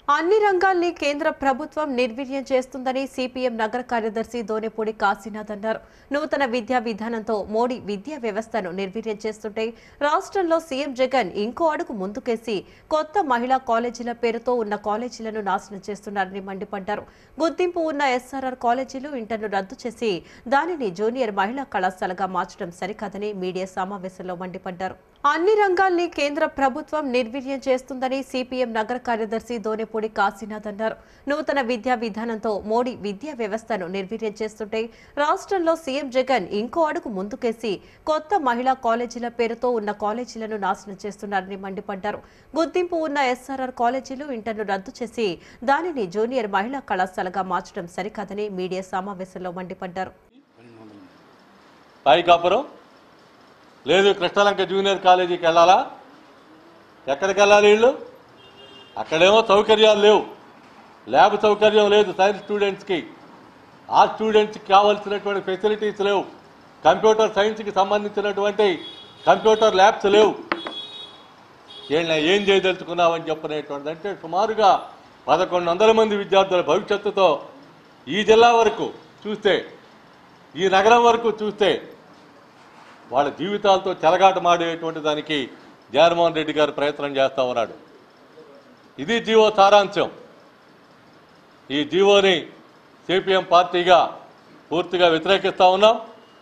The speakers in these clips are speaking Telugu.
అన్ని రంగాల్ని కేంద్ర ప్రభుత్వం నిర్వీర్యం చేస్తుందని సిపిఎం నగర కార్యదర్శి దోనెపూడి కాశీనాథ్ అన్నారు నూతన విద్యా విధానంతో మోడీ విద్యా వ్యవస్థను నిర్వీర్యం చేస్తుంటే రాష్ట్రంలో సీఎం జగన్ ఇంకో అడుగు ముందుకేసి కొత్త మహిళా కాలేజీల పేరుతో ఉన్న కాలేజీలను నాశనం చేస్తున్నారని మండిపడ్డారు గుర్తింపు ఉన్న ఎస్ఆర్ఆర్ కాలేజీలు ఇంటర్ను రద్దు చేసి దానిని జూనియర్ మహిళా కళాశాలగా మార్చడం సరికాదని మీడియా సమావేశంలో మండిపడ్డారు అన్ని రంగాల్ని కేంద్ర ప్రభుత్వం నిర్వీర్యం చేస్తుందని సిపిఎం నగర కార్యదర్శి దోనెపూడి కాశీనాథ్ అన్నారు నూతన విద్యా విధానంతో మోడీ విద్యా వ్యవస్థను నిర్వీర్యం చేస్తుంటే రాష్ట్రంలో సీఎం జగన్ ఇంకో అడుగు ముందుకేసి కొత్త మహిళా కాలేజీల పేరుతో ఉన్న కాలేజీలను నాశనం చేస్తున్నారని మండిపడ్డారు గుర్తింపు ఉన్న ఎస్ఆర్ఆర్ కాలేజీలు ఇంటర్ను రద్దు చేసి దానిని జూనియర్ మహిళా కళాశాలగా మార్చడం సరికాదని మీడియా సమావేశంలో మండిపడ్డారు పాయికాపురం లేదు కృష్ణలంక జూనియర్ కాలేజీకి వెళ్ళాలా ఎక్కడికి వెళ్ళాలి వీళ్ళు అక్కడేమో సౌకర్యాలు లేవు ల్యాబ్ సౌకర్యం లేదు సైన్స్ స్టూడెంట్స్కి ఆ స్టూడెంట్స్కి కావాల్సినటువంటి ఫెసిలిటీస్ లేవు కంప్యూటర్ సైన్స్కి సంబంధించినటువంటి కంప్యూటర్ ల్యాబ్స్ లేవు ఏం ఏం చేయదలుచుకున్నావని చెప్పనేటువంటిది అంటే సుమారుగా పదకొండు వందల మంది విద్యార్థుల భవిష్యత్తుతో ఈ జిల్లా వరకు చూస్తే ఈ నగరం వరకు చూస్తే వాళ్ళ జీవితాలతో చెలగాటమాడేటువంటి దానికి జగన్మోహన్ రెడ్డి గారు ప్రయత్నం చేస్తా ఉన్నాడు ఇది జీవో సారాంశం ఈ జీవోని సిపిఎం పార్టీగా పూర్తిగా వ్యతిరేకిస్తా ఉన్నాం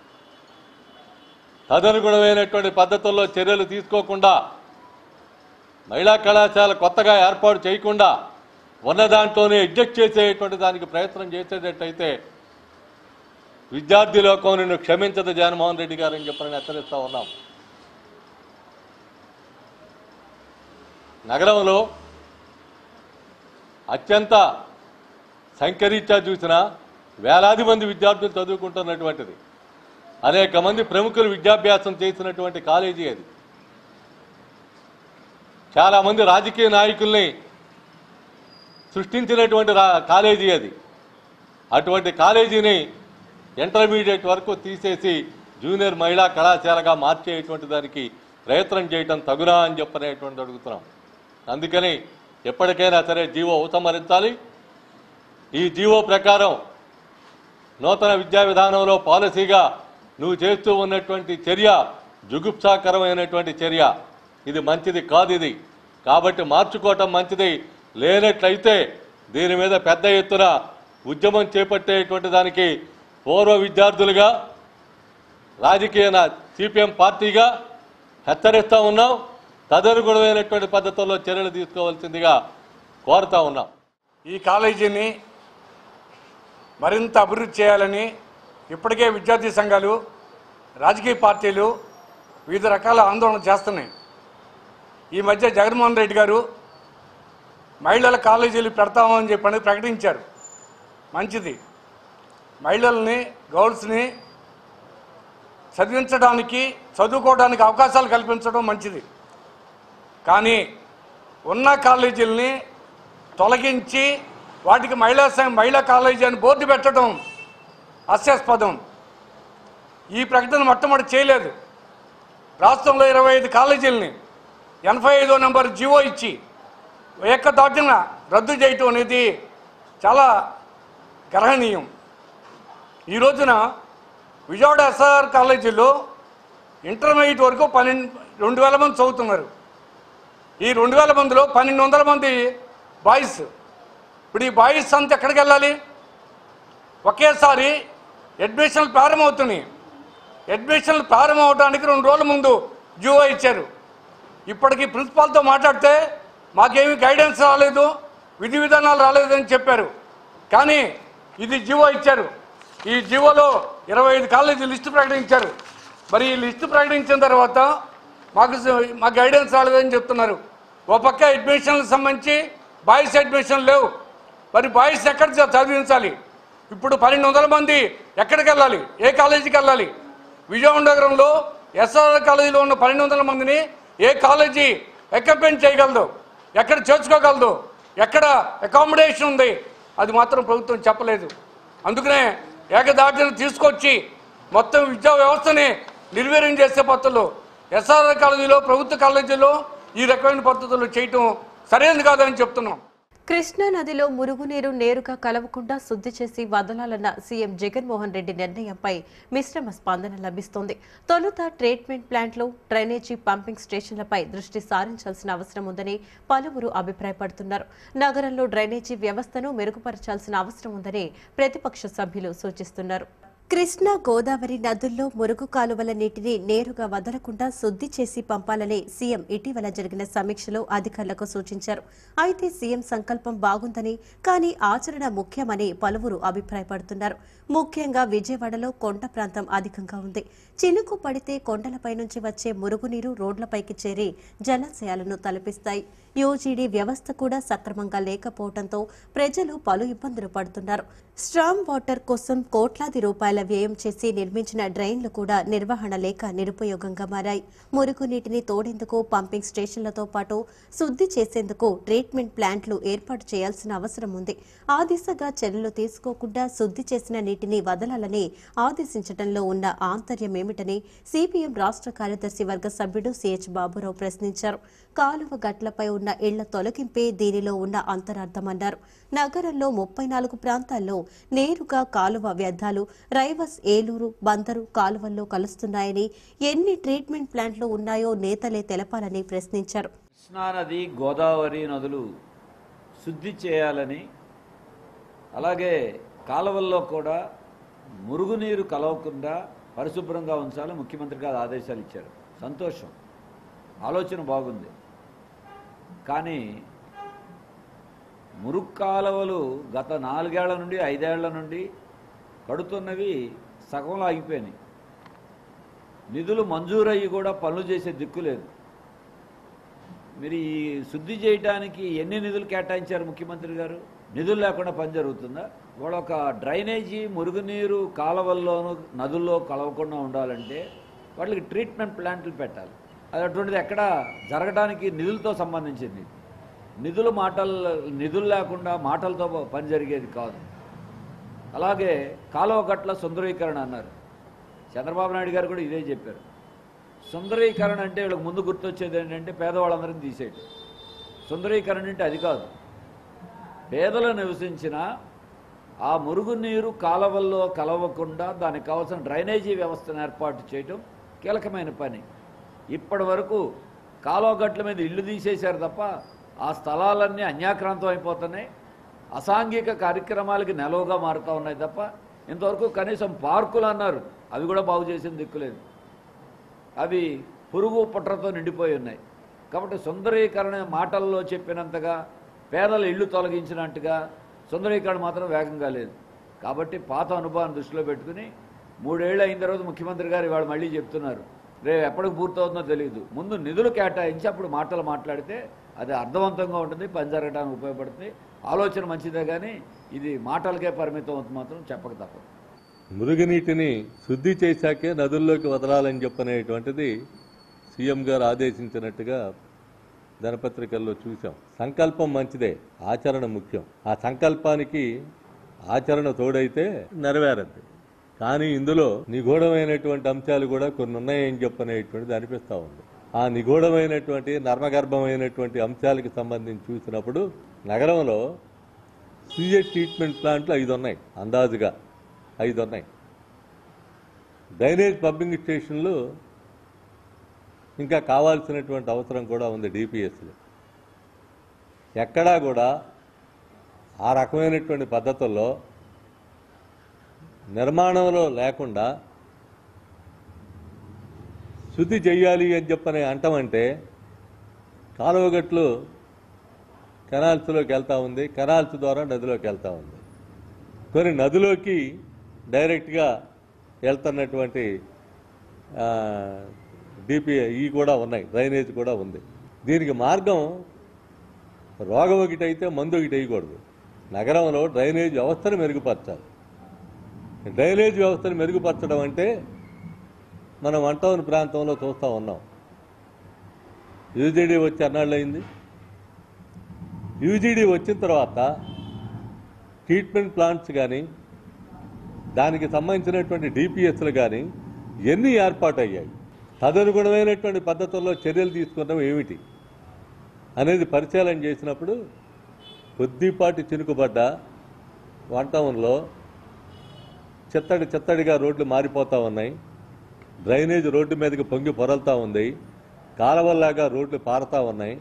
తదనుగుణమైనటువంటి పద్ధతుల్లో చర్యలు తీసుకోకుండా మహిళా కళాశాల కొత్తగా ఏర్పాటు చేయకుండా ఉన్న దాంట్లోనే ఎగ్జెక్ట్ చేసేటువంటి దానికి ప్రయత్నం చేసేటట్టయితే విద్యార్థి లోకం నిన్ను క్షమించదు జగన్మోహన్ రెడ్డి గారు అని చెప్పని హెచ్చరిస్తా ఉన్నాం నగరంలో అత్యంత సంఖ్యరీత్యా చూసిన వేలాది మంది విద్యార్థులు చదువుకుంటున్నటువంటిది అనేక మంది ప్రముఖులు విద్యాభ్యాసం చేసినటువంటి కాలేజీ అది చాలామంది రాజకీయ నాయకుల్ని సృష్టించినటువంటి రా కాలేజీ అది అటువంటి కాలేజీని ఇంటర్మీడియట్ వరకు తీసేసి జూనియర్ మహిళా కళాశాలగా మార్చేటువంటి దానికి ప్రయత్నం చేయటం తగునా అని చెప్పనేటువంటి అడుగుతున్నాం అందుకని ఎప్పటికైనా సరే జీవో ఉపసంహరించాలి ఈ జీవో ప్రకారం నూతన విద్యా విధానంలో పాలసీగా నువ్వు చేస్తూ ఉన్నటువంటి చర్య జుగుప్సాకరమైనటువంటి చర్య ఇది మంచిది కాదు ఇది కాబట్టి మార్చుకోవటం మంచిది లేనట్లయితే దీని మీద పెద్ద ఎత్తున ఉద్యమం చేపట్టేటువంటి దానికి పూర్వ విద్యార్థులుగా రాజకీయ సిపిఎం పార్టీగా హెచ్చరిస్తూ ఉన్నాం తదనుగుణమైనటువంటి పద్ధతుల్లో చర్యలు తీసుకోవాల్సిందిగా కోరుతా ఉన్నాం ఈ కాలేజీని మరింత అభివృద్ధి చేయాలని ఇప్పటికే విద్యార్థి సంఘాలు రాజకీయ పార్టీలు వివిధ రకాల ఆందోళన చేస్తున్నాయి ఈ మధ్య జగన్మోహన్ రెడ్డి గారు మహిళల కాలేజీలు పెడతామని చెప్పని ప్రకటించారు మంచిది మహిళల్ని గర్ల్స్ని చదివించడానికి చదువుకోవడానికి అవకాశాలు కల్పించడం మంచిది కానీ ఉన్న కాలేజీల్ని తొలగించి వాటికి మహిళా సంఘ మహిళా కాలేజీ అని బోర్డు పెట్టడం హాస్యాస్పదం ఈ ప్రకటన మొట్టమొదటి చేయలేదు రాష్ట్రంలో ఇరవై ఐదు కాలేజీలని ఎనభై ఐదో నెంబర్ జీవో ఇచ్చి ఏకదాటిన రద్దు చేయటం అనేది చాలా గ్రహణీయం ఈ రోజున విజయవాడ ఎస్ఆర్ కాలేజీలో ఇంటర్మీడియట్ వరకు పన్నెండు రెండు వేల మంది చదువుతున్నారు ఈ రెండు వేల మందిలో పన్నెండు వందల మంది బాయ్స్ ఇప్పుడు ఈ బాయ్స్ అంతా ఎక్కడికి వెళ్ళాలి ఒకేసారి అడ్మిషన్లు ప్రారంభమవుతున్నాయి అడ్మిషన్లు ప్రారంభమవడానికి రెండు రోజుల ముందు జియో ఇచ్చారు ఇప్పటికి ప్రిన్సిపాల్తో మాట్లాడితే మాకేమీ గైడెన్స్ రాలేదు విధి విధానాలు రాలేదని చెప్పారు కానీ ఇది జివో ఇచ్చారు ఈ జివోలో ఇరవై ఐదు కాలేజీ లిస్టు ప్రకటించారు మరి ఈ లిస్టు ప్రకటించిన తర్వాత మాకు స- మాకు గైడెన్స్ రాలేదని చెప్తున్నారు ఓ పక్క అడ్మిషన్లకు సంబంధించి బాయ్స్ అడ్మిషన్ లేవు మరి బాయ్స్ ఎక్కడ చ- చదివించాలి ఇప్పుడు పన్నెండు వందల మంది ఎక్కడికి వెళ్ళాలి ఏ కాలేజీకి వెళ్ళాలి విజయవాడ నగరంలో ఎస్ఆర్ కాలేజీలో ఉన్న పన్నెండు వందల మందిని ఏ కాలేజీ ఎక్విప్మెంట్ చేయగలదు ఎక్కడ చేర్చుకోగలదు ఎక్కడ అకామిడేషన్ ఉంది అది మాత్రం ప్రభుత్వం చెప్పలేదు అందుకనే ఏకదాటిని తీసుకొచ్చి మొత్తం విద్యా వ్యవస్థని నిర్వీర్యం చేసే పద్ధతులు ఎస్ఆర్ కాలేజీలో ప్రభుత్వ కాలేజీలో ఈ రకమైన పద్ధతులు చేయటం సరైనది కాదని చెప్తున్నాం కృష్ణా నదిలో మురుగునీరు నేరుగా కలవకుండా శుద్ధి చేసి వదలాలన్న సీఎం జగన్మోహన్ రెడ్డి నిర్ణయంపై మిశ్రమ స్పందన లభిస్తోంది తొలుత ట్రీట్మెంట్ ప్లాంట్లు డ్రైనేజీ పంపింగ్ స్టేషన్లపై దృష్టి సారించాల్సిన అవసరం ఉందని పలువురు అభిప్రాయపడుతున్నారు నగరంలో డ్రైనేజీ వ్యవస్థను మెరుగుపరచాల్సిన అవసరం ఉందని ప్రతిపక్ష సభ్యులు సూచిస్తున్నారు కృష్ణా గోదావరి నదుల్లో మురుగు కాలువల నీటిని నేరుగా వదలకుండా శుద్ధి చేసి పంపాలని సీఎం ఇటీవల జరిగిన సమీక్షలో అధికారులకు సూచించారు అయితే సీఎం సంకల్పం బాగుందని కానీ ఆచరణ ముఖ్యమని పలువురు అభిప్రాయపడుతున్నారు ముఖ్యంగా విజయవాడలో కొండ ప్రాంతం అధికంగా ఉంది చినుకు పడితే కొండలపై నుంచి వచ్చే మురుగునీరు రోడ్లపైకి చేరి జలాశయాలను తలపిస్తాయి యూజీడీ వ్యవస్థ కూడా సక్రమంగా లేకపోవడంతో ప్రజలు పలు ఇబ్బందులు పడుతున్నారు స్ట్రామ్ వాటర్ కోసం కోట్లాది రూపాయల వ్యయం చేసి నిర్మించిన డ్రైన్లు కూడా నిర్వహణ లేక నిరుపయోగంగా మారాయి మురుగునీటిని తోడేందుకు పంపింగ్ స్టేషన్లతో పాటు శుద్ధి చేసేందుకు ట్రీట్మెంట్ ప్లాంట్లు ఏర్పాటు చేయాల్సిన అవసరం ఉంది ఆ దిశగా చర్యలు తీసుకోకుండా శుద్ధి చేసిన నీటిని వదలాలని ఆదేశించడంలో ఉన్న ఆంతర్యం ఏమిటని సిపిఎం రాష్ట్ర కార్యదర్శి వర్గ సభ్యుడు సిహెచ్ బాబురావు ప్రశ్నించారు కాలువ గట్లపై ఉన్న ఇళ్ల తొలగింపే దీనిలో ఉన్న అంతరార్థమన్నారు నగరంలో ముప్పై నాలుగు ప్రాంతాల్లో నేరుగా కాలువ వ్యర్థాలు రైవస్ ఏలూరు బందరు కాలువల్లో కలుస్తున్నాయని ఎన్ని ట్రీట్మెంట్ ప్లాంట్లు ఉన్నాయో నేతలే తెలపాలని ప్రశ్నించారు కృష్ణానది గోదావరి నదులు శుద్ధి చేయాలని అలాగే కాలువల్లో కూడా మురుగునీరు కలవకుండా పరిశుభ్రంగా ఉంచాలని ముఖ్యమంత్రి గారు ఆదేశాలు ఇచ్చారు సంతోషం ఆలోచన బాగుంది కానీ మురుగు కాలువలు గత నాలుగేళ్ల నుండి ఐదేళ్ల నుండి కడుతున్నవి సగంలో ఆగిపోయినాయి నిధులు మంజూరయ్యి కూడా పనులు చేసే దిక్కు లేదు మీరు ఈ శుద్ధి చేయడానికి ఎన్ని నిధులు కేటాయించారు ముఖ్యమంత్రి గారు నిధులు లేకుండా పని జరుగుతుందా వాళ్ళ ఒక డ్రైనేజీ మురుగునీరు కాలువల్లోనూ నదుల్లో కలవకుండా ఉండాలంటే వాళ్ళకి ట్రీట్మెంట్ ప్లాంట్లు పెట్టాలి అది అటువంటిది ఎక్కడ జరగడానికి నిధులతో సంబంధించింది నిధులు మాటలు నిధులు లేకుండా మాటలతో పని జరిగేది కాదు అలాగే కాలువ గట్ల సుందరీకరణ అన్నారు చంద్రబాబు నాయుడు గారు కూడా ఇదే చెప్పారు సుందరీకరణ అంటే వీళ్ళకి ముందు గుర్తొచ్చేది ఏంటంటే పేదవాళ్ళందరినీ తీసేయడం సుందరీకరణ అంటే అది కాదు పేదలు నివసించిన ఆ మురుగునీరు కాలువల్లో కలవకుండా దానికి కావాల్సిన డ్రైనేజీ వ్యవస్థను ఏర్పాటు చేయడం కీలకమైన పని ఇప్పటి వరకు కాలువ గట్ల మీద ఇల్లు తీసేశారు తప్ప ఆ స్థలాలన్నీ అన్యాక్రాంతం అయిపోతున్నాయి అసాంఘిక కార్యక్రమాలకి నెలవుగా మారుతూ ఉన్నాయి తప్ప ఇంతవరకు కనీసం పార్కులు అన్నారు అవి కూడా బాగు చేసిన దిక్కులేదు అవి పురుగు పుట్రతో నిండిపోయి ఉన్నాయి కాబట్టి సుందరీకరణ మాటల్లో చెప్పినంతగా పేదల ఇల్లు తొలగించినట్టుగా సుందరీకరణ మాత్రం వేగంగా లేదు కాబట్టి పాత అనుభవాన్ని దృష్టిలో పెట్టుకుని మూడేళ్ళు అయిన తర్వాత ముఖ్యమంత్రి గారు ఇవాళ మళ్ళీ చెప్తున్నారు రేపు ఎప్పటికి పూర్తవుతుందో తెలియదు ముందు నిధులు కేటాయించి అప్పుడు మాటలు మాట్లాడితే అది అర్థవంతంగా ఉంటుంది పని జరగడానికి ఉపయోగపడుతుంది ఆలోచన మంచిదే కానీ ఇది మాటలకే పరిమితం అవుతుంది మాత్రం చెప్పక తప్పదు మురుగునీటిని శుద్ధి చేశాకే నదుల్లోకి వదలాలని చెప్పనేటువంటిది సీఎం గారు ఆదేశించినట్టుగా దినపత్రికల్లో చూసాం సంకల్పం మంచిదే ఆచరణ ముఖ్యం ఆ సంకల్పానికి ఆచరణ తోడైతే నెరవేరద్ది కానీ ఇందులో నిగూఢమైనటువంటి అంశాలు కూడా కొన్ని ఉన్నాయని చెప్పనేటువంటిది అనిపిస్తూ ఉంది ఆ నిగూఢమైనటువంటి నర్మగర్భమైనటువంటి అంశాలకు సంబంధించి చూసినప్పుడు నగరంలో సీఎస్ ట్రీట్మెంట్ ప్లాంట్లు ఐదు ఉన్నాయి అందాజుగా ఐదు ఉన్నాయి డ్రైనేజ్ పంపింగ్ స్టేషన్లు ఇంకా కావాల్సినటువంటి అవసరం కూడా ఉంది డిపిఎస్లు ఎక్కడా కూడా ఆ రకమైనటువంటి పద్ధతుల్లో నిర్మాణంలో లేకుండా శుద్ధి చెయ్యాలి అని చెప్పని అంటామంటే కాలువగట్లు కెనాల్స్లోకి వెళ్తా ఉంది కెనాల్స్ ద్వారా నదిలోకి వెళ్తా ఉంది కొన్ని నదిలోకి డైరెక్ట్గా వెళ్తున్నటువంటి డిపి ఈ కూడా ఉన్నాయి డ్రైనేజ్ కూడా ఉంది దీనికి మార్గం రోగం ఒకటి అయితే మందు ఒకటి వేయకూడదు నగరంలో డ్రైనేజ్ వ్యవస్థను మెరుగుపరచాలి డ్రైనేజ్ వ్యవస్థను మెరుగుపరచడం అంటే మనం వన్ టౌన్ ప్రాంతంలో చూస్తూ ఉన్నాం యూజీడీ వచ్చి అన్నాళ్ళు అయింది యూజీడీ వచ్చిన తర్వాత ట్రీట్మెంట్ ప్లాంట్స్ కానీ దానికి సంబంధించినటువంటి డిపిఎస్లు కానీ ఎన్ని ఏర్పాటు అయ్యాయి తదనుగుణమైనటువంటి పద్ధతుల్లో చర్యలు తీసుకున్నవి ఏమిటి అనేది పరిశీలన చేసినప్పుడు కొద్దిపాటి చినుకుపడ్డ వన్ టౌన్లో చిత్తడి చిత్తడిగా రోడ్లు మారిపోతూ ఉన్నాయి డ్రైనేజ్ రోడ్డు మీదకి పొంగి పొరలుతూ ఉంది కాలవల్లాగా రోడ్లు పారుతూ ఉన్నాయి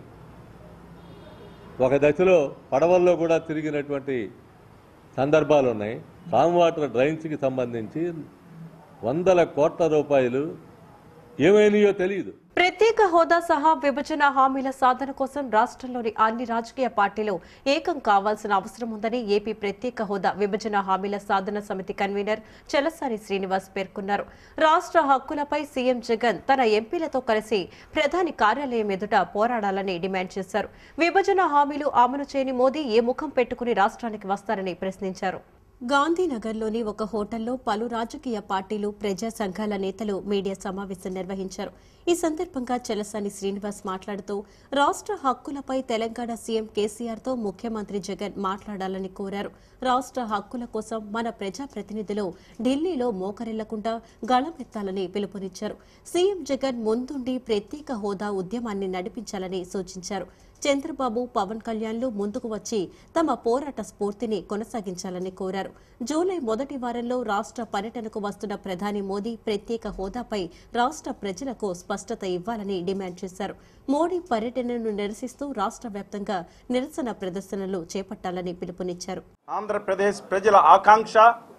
ఒక దశలో పడవల్లో కూడా తిరిగినటువంటి సందర్భాలు ఉన్నాయి ఫామ్ వాటర్ డ్రైన్స్కి సంబంధించి వందల కోట్ల రూపాయలు ఏమైనాయో తెలియదు ప్రత్యేక హోదా సహా విభజన హామీల సాధన కోసం రాష్ట్రంలోని అన్ని రాజకీయ పార్టీలు ఏకం కావాల్సిన అవసరం ఉందని ఏపీ ప్రత్యేక హోదా విభజన హామీల సాధన సమితి కన్వీనర్ చలసాని శ్రీనివాస్ పేర్కొన్నారు రాష్ట్ర హక్కులపై సీఎం జగన్ తన ఎంపీలతో కలిసి ప్రధాని కార్యాలయం ఎదుట పోరాడాలని డిమాండ్ చేశారు విభజన హామీలు అమలు చేయని మోదీ ఏ ముఖం పెట్టుకుని రాష్ట్రానికి వస్తారని ప్రశ్నించారు గాంధీనగర్లోని ఒక హోటల్లో పలు రాజకీయ పార్టీలు ప్రజా సంఘాల నేతలు మీడియా సమావేశం నిర్వహించారు ఈ సందర్భంగా చలసాని శ్రీనివాస్ మాట్లాడుతూ రాష్ట్ర హక్కులపై తెలంగాణ సీఎం కేసీఆర్తో ముఖ్యమంత్రి జగన్ మాట్లాడాలని కోరారు రాష్ట్ర హక్కుల కోసం మన ప్రజాప్రతినిధులు ఢిల్లీలో మోకరిల్లకుండా గళమెత్తాలని పిలుపునిచ్చారు సీఎం జగన్ ముందుండి ప్రత్యేక హోదా ఉద్యమాన్ని నడిపించాలని సూచించారు చంద్రబాబు పవన్ కళ్యాణ్లు ముందుకు వచ్చి తమ పోరాట స్ఫూర్తిని కొనసాగించాలని కోరారు జూలై మొదటి వారంలో రాష్ట్ర పర్యటనకు వస్తున్న ప్రధాని మోదీ ప్రత్యేక హోదాపై రాష్ట్ర ప్రజలకు స్పష్టత ఇవ్వాలని డిమాండ్ చేశారు మోడీ పర్యటనను నిరసిస్తూ రాష్ట్ర వ్యాప్తంగా నిరసన ప్రదర్శనలు చేపట్టాలని పిలుపునిచ్చారు ఆంధ్రప్రదేశ్ ప్రజల ఆకాంక్ష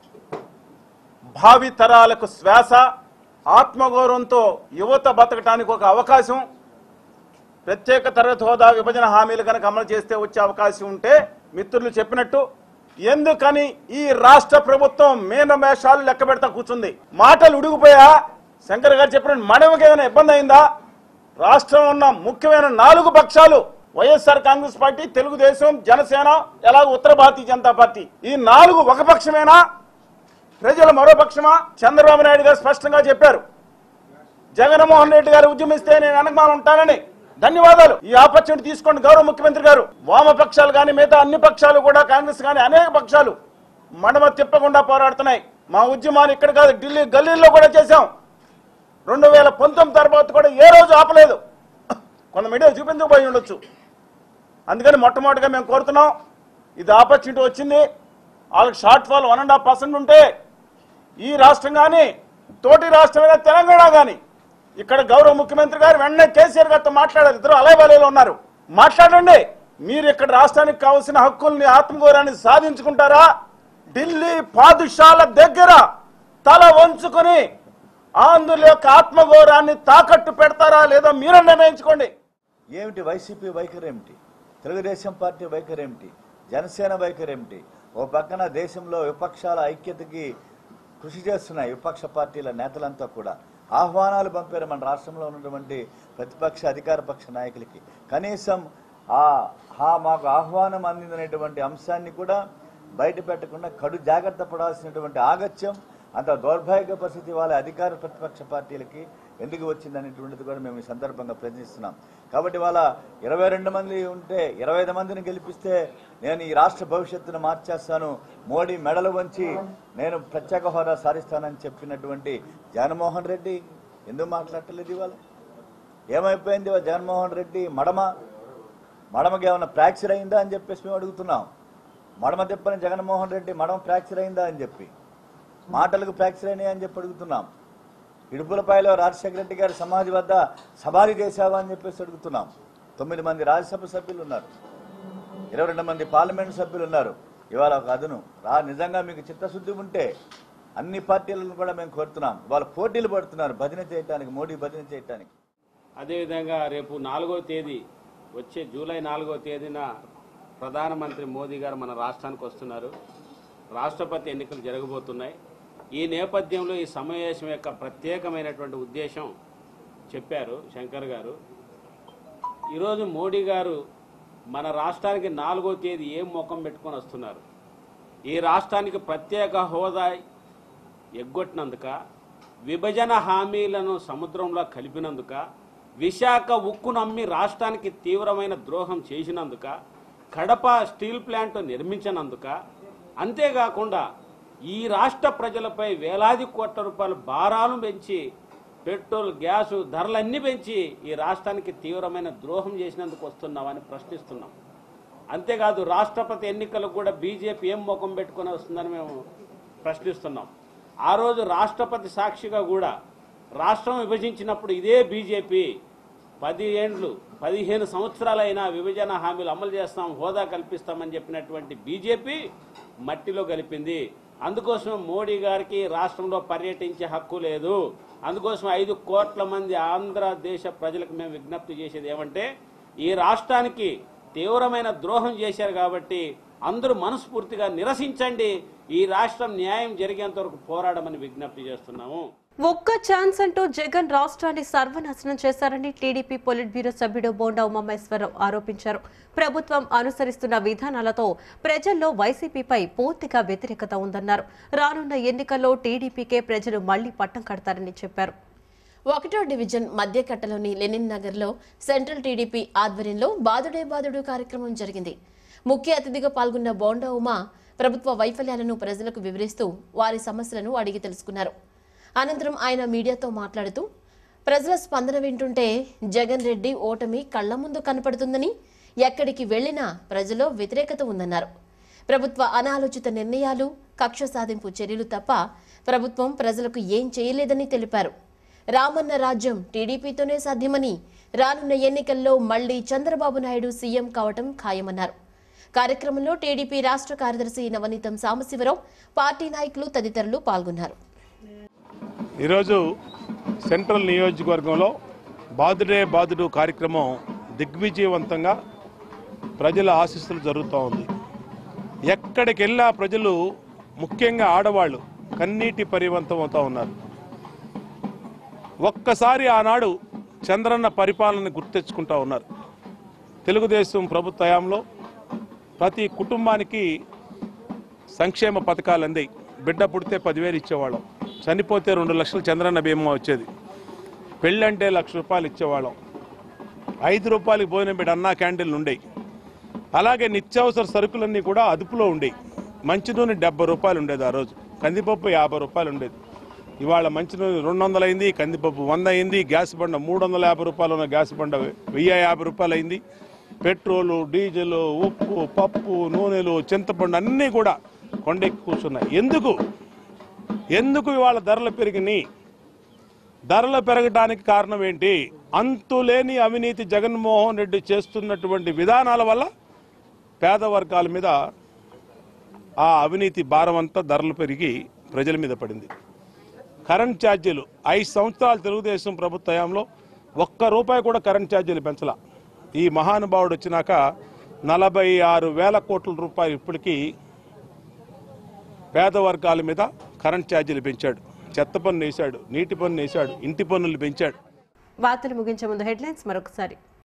భావి తరాలకు శ్వాస ఆత్మగౌరవంతో యువత బతకటానికి ఒక అవకాశం ప్రత్యేక తరగతి హోదా విభజన హామీలు కనుక అమలు చేస్తే వచ్చే అవకాశం ఉంటే మిత్రులు చెప్పినట్టు ఎందుకని ఈ రాష్ట్ర ప్రభుత్వం మేనమేషాలు లెక్క పెడతా కూర్చుంది మాటలు ఉడిగిపోయా శంకర్ గారు చెప్పినట్టు మనకి ఏమైనా ఇబ్బంది అయిందా రాష్ట్రం ఉన్న ముఖ్యమైన నాలుగు పక్షాలు YSR Congress party Telugu Desam Janasena ఎలాగ ఉత్తర భారతీయ జనతా పార్టీ ఈ నాలుగు ఒక పక్షమేనా ప్రజలు మరో పక్షమా చంద్రబాబు నాయుడు గారు స్పష్టంగా చెప్పారు జగన్మోహన్ రెడ్డి గారు ఉద్యమిస్తే నేను వెనకమాల ఉంటానని ధన్యవాదాలు ఈ ఆపర్చునిటీ తీసుకోండి గౌరవ ముఖ్యమంత్రి గారు వామపక్షాలు కానీ మిగతా అన్ని పక్షాలు కూడా కాంగ్రెస్ కానీ అనేక పక్షాలు మడమ తిప్పకుండా పోరాడుతున్నాయి మా ఉద్యమాన్ని ఇక్కడ కాదు ఢిల్లీ గల్లీల్లో కూడా చేశాం రెండు వేల పంతొమ్మిది తర్వాత కూడా ఏ రోజు ఆపలేదు కొంత మీడియా చూపించకపోయి ఉండొచ్చు అందుకని మొట్టమొదటిగా మేము కోరుతున్నాం ఇది ఆపర్చునిటీ వచ్చింది వాళ్ళకి shortfall one and half percent ఉంటే ఈ రాష్ట్రం కానీ తోటి రాష్ట్రమైన తెలంగాణ కానీ ఇక్కడ గౌరవ ముఖ్యమంత్రి గారు వెంటనే కేసీఆర్ గారితో మాట్లాడారు ఇద్దరు అలైబాలేలో ఉన్నారు మాట్లాడండి మీరు ఇక్కడ రాష్ట్రానికి కావాల్సిన హక్కుల్ని ఆత్మగౌరవాన్ని సాధించుకుంటారా ఢిల్లీ పాదుషాల దగ్గర తల వంచుకొని ఆంధ్రుల యొక్క ఆత్మగౌరవాన్ని తాకట్టు పెడతారా లేదా మీరే నిర్ణయించుకోండి ఏమిటి వైసీపీ వైఖరి ఏమిటి తెలుగుదేశం పార్టీ వైఖరి ఏమిటి జనసేన వైఖరి ఏమిటి ఓ పక్కన దేశంలో విపక్షాల ఐక్యతకి కృషి చేస్తున్నాయి విపక్ష పార్టీల నేతలంతా కూడా ఆహ్వానాలు పంపారు మన రాష్ట్రంలో ఉన్నటువంటి ప్రతిపక్ష అధికార పక్ష నాయకులకి కనీసం ఆ ఆ మాకు ఆహ్వానం అందిందనేటువంటి అంశాన్ని కూడా బయట పెట్టకుండా కడు జాగ్రత్త పడాల్సినటువంటి ఆగత్యం అంత దౌర్భాగ్య పరిస్థితి వాళ్ళ అధికార ప్రతిపక్ష పార్టీలకి ఎందుకు వచ్చిందనేటువంటిది కూడా మేము ఈ సందర్భంగా ప్రశ్నిస్తున్నాం కాబట్టి వాళ్ళ ఇరవై రెండు మంది ఉంటే ఇరవై ఐదు మందిని గెలిపిస్తే నేను ఈ రాష్ట్ర భవిష్యత్తును మార్చేస్తాను మోడీ మెడలు వంచి నేను ప్రత్యేక హోదా సాధిస్తానని చెప్పినటువంటి జగన్మోహన్ రెడ్డి ఎందుకు మాట్లాడలేదు ఇవాళ ఏమైపోయింది ఇవాళ జగన్మోహన్ రెడ్డి మడమ మడమకి ఏమైనా ఫ్రాక్చర్ అయిందా అని చెప్పేసి మేము అడుగుతున్నాం మడమ తిప్పని జగన్మోహన్ రెడ్డి మడమ ఫ్రాక్చర్ అయిందా అని చెప్పి మాటలకు ఫ్రాక్చర్ అయినాయి అని చెప్పి అడుగుతున్నాం ఇడుపులపాయలో రాజశేఖర రెడ్డి గారి సమాధి వద్ద సమాధి చేశావా అని చెప్పేసి అడుగుతున్నాం తొమ్మిది మంది రాజ్యసభ సభ్యులు ఉన్నారు ఇరవై రెండు మంది పార్లమెంట్ సభ్యులు ఉన్నారు ఇవాళ ఒక అదును రా నిజంగా మీకు చిత్తశుద్ధి ఉంటే అన్ని పార్టీలను కూడా మేము కోరుతున్నాం వాళ్ళు పోటీలు పడుతున్నారు భజన చేయటానికి మోడీ భజన చేయటానికి అదేవిధంగా రేపు నాలుగో తేదీ వచ్చే జూలై నాలుగో తేదీన ప్రధానమంత్రి మోదీ గారు మన రాష్ట్రానికి వస్తున్నారు రాష్ట్రపతి ఎన్నికలు జరగబోతున్నాయి ఈ నేపథ్యంలో ఈ సమావేశం యొక్క ప్రత్యేకమైనటువంటి ఉద్దేశం చెప్పారు శంకర్ గారు ఈరోజు మోడీ గారు మన రాష్ట్రానికి నాలుగో తేదీ ఏం ముఖం పెట్టుకొని వస్తున్నారు ఈ రాష్ట్రానికి ప్రత్యేక హోదా ఎగ్గొట్టినందుక విభజన హామీలను సముద్రంలో కలిపినందుక విశాఖ ఉక్కును అమ్మి రాష్ట్రానికి తీవ్రమైన ద్రోహం చేసినందుక కడప స్టీల్ ప్లాంట్ నిర్మించినందుక అంతేకాకుండా ఈ రాష్ట్ర ప్రజలపై వేలాది కోట్ల రూపాయల భారాలు పెంచి పెట్రోల్ గ్యాసు ధరలన్నీ పెంచి ఈ రాష్ట్రానికి తీవ్రమైన ద్రోహం చేసినందుకు వస్తున్నామని ప్రశ్నిస్తున్నాం అంతేకాదు రాష్ట్రపతి ఎన్నికలకు కూడా బీజేపీ ఏం ముఖం పెట్టుకొని వస్తుందని మేము ప్రశ్నిస్తున్నాం ఆ రోజు రాష్ట్రపతి సాక్షిగా కూడా రాష్ట్రం విభజించినప్పుడు ఇదే బీజేపీ పది ఏండ్లు పదిహేను సంవత్సరాలైనా విభజన హామీలు అమలు చేస్తాం హోదా కల్పిస్తామని చెప్పినటువంటి బీజేపీ మట్టిలో కలిపింది అందుకోసం మోడీ గారికి రాష్ట్రంలో పర్యటించే హక్కు లేదు అందుకోసం ఐదు కోట్ల మంది ఆంధ్రదేశ ప్రజలకు మేము విజ్ఞప్తి చేసేది ఏమంటే ఈ రాష్ట్రానికి తీవ్రమైన ద్రోహం చేశారు కాబట్టి అందరూ మనస్ఫూర్తిగా నిరసించండి ఈ రాష్ట్రం న్యాయం జరిగేంత వరకు పోరాడమని విజ్ఞప్తి చేస్తున్నాము ఒక్క ఛాన్స్ అంటూ జగన్ రాష్ట్రాన్ని సర్వనాశనం చేశారని టీడీపీ పొలిట్ బ్యూరో సభ్యుడు బోండా ఉమామేశ్వరరావు ఆరోపించారు ప్రభుత్వం అనుసరిస్తున్న విధానాలతో ప్రజల్లో వైసీపీపై పూర్తిగా వ్యతిరేకత ఉందన్నారు రానున్న ఎన్నికల్లో టీడీపీకే ప్రజలు మళ్లీ పట్టం కడతారని చెప్పారు ఒకటో డివిజన్ మధ్యకట్టలోని లెనిన్ నగర్లో సెంట్రల్ టీడీపీ ఆధ్వర్యంలో బాదుడే బాదుడు కార్యక్రమం జరిగింది ముఖ్య అతిథిగా పాల్గొన్న బోండా ఉమా ప్రభుత్వ వైఫల్యాలను ప్రజలకు వివరిస్తూ వారి సమస్యలను అడిగి తెలుసుకున్నారు అనంతరం ఆయన మీడియాతో మాట్లాడుతూ ప్రజల స్పందన వింటుంటే జగన్ రెడ్డి ఓటమి కళ్ల ముందు కనపడుతుందని ఎక్కడికి వెళ్లినా ప్రజల్లో వ్యతిరేకత ఉందన్నారు ప్రభుత్వ అనాలోచిత నిర్ణయాలు కక్ష సాధింపు చర్యలు తప్ప ప్రభుత్వం ప్రజలకు ఏం చేయలేదని తెలిపారు రామన్న రాజ్యం టీడీపీతోనే సాధ్యమని రానున్న ఎన్నికల్లో మళ్లీ చంద్రబాబు నాయుడు సీఎం కావటం ఖాయమన్నారు కార్యక్రమంలో టీడీపీ రాష్ట్ర కార్యదర్శి నవనీతం సాంబశివరావు పార్టీ నాయకులు తదితరులు పాల్గొన్నారు ఈరోజు సెంట్రల్ నియోజకవర్గంలో బాదుడే బాదుడు కార్యక్రమం దిగ్విజయవంతంగా ప్రజల ఆశీస్సులు జరుగుతూ ఉంది ఎక్కడికి వెళ్ళా ప్రజలు ముఖ్యంగా ఆడవాళ్ళు కన్నీటి పరివంతం అవుతూ ఉన్నారు ఒక్కసారి ఆనాడు చంద్రన్న పరిపాలన గుర్తెచ్చుకుంటా ఉన్నారు తెలుగుదేశం ప్రభుత్వ హయాంలో ప్రతి కుటుంబానికి సంక్షేమ పథకాలు అందాయి బిడ్డ పుడితే పదివేలు ఇచ్చేవాళ్ళం చనిపోతే రెండు లక్షలు చంద్రన్న బీమా వచ్చేది పెళ్ళంటే లక్ష రూపాయలు ఇచ్చేవాళ్ళం ఐదు రూపాయలకి భోజనం పెట్టి అన్నా క్యాంటీన్లు ఉండేవి అలాగే నిత్యావసర సరుకులన్నీ కూడా అదుపులో ఉండేవి మంచి నూనె డెబ్బై రూపాయలు ఉండేది ఆ రోజు కందిపప్పు యాభై రూపాయలు ఉండేది ఇవాళ మంచి నూనె రెండు వందలు అయింది కందిపప్పు వంద అయింది గ్యాస్ బండ మూడు వందల యాభై రూపాయలు ఉన్న గ్యాస్ బండ వెయ్యి యాభై రూపాయలు అయింది పెట్రోలు డీజిల్ ఉప్పు పప్పు నూనెలు చింతపండు అన్నీ కూడా కొండెక్కి కూర్చున్నాయి ఎందుకు ఎందుకు ఇవాళ ధరలు పెరిగినాయి ధరలు పెరగడానికి కారణం ఏంటి అంతులేని అవినీతి జగన్మోహన్ రెడ్డి చేస్తున్నటువంటి విధానాల వల్ల పేద వర్గాల మీద ఆ అవినీతి భారం అంతా ధరలు పెరిగి ప్రజల మీద పడింది కరెంట్ ఛార్జీలు ఐదు సంవత్సరాలు తెలుగుదేశం ప్రభుత్వ హయాంలో ఒక్క రూపాయి కూడా కరెంట్ ఛార్జీలు పెంచలా ఈ మహానుభావుడు వచ్చినాక నలభై ఆరు వేల కోట్ల రూపాయలు ఇప్పటికీ పేద వర్గాల మీద కరెంట్ ఛార్జీలు పెంచాడు చెత్త పన్ను వేశాడు నీటి పన్ను వేశాడు ఇంటి పన్నులు పెంచాడు వార్తలు ముగించే ముందు హెడ్లైన్స్ మరొకసారి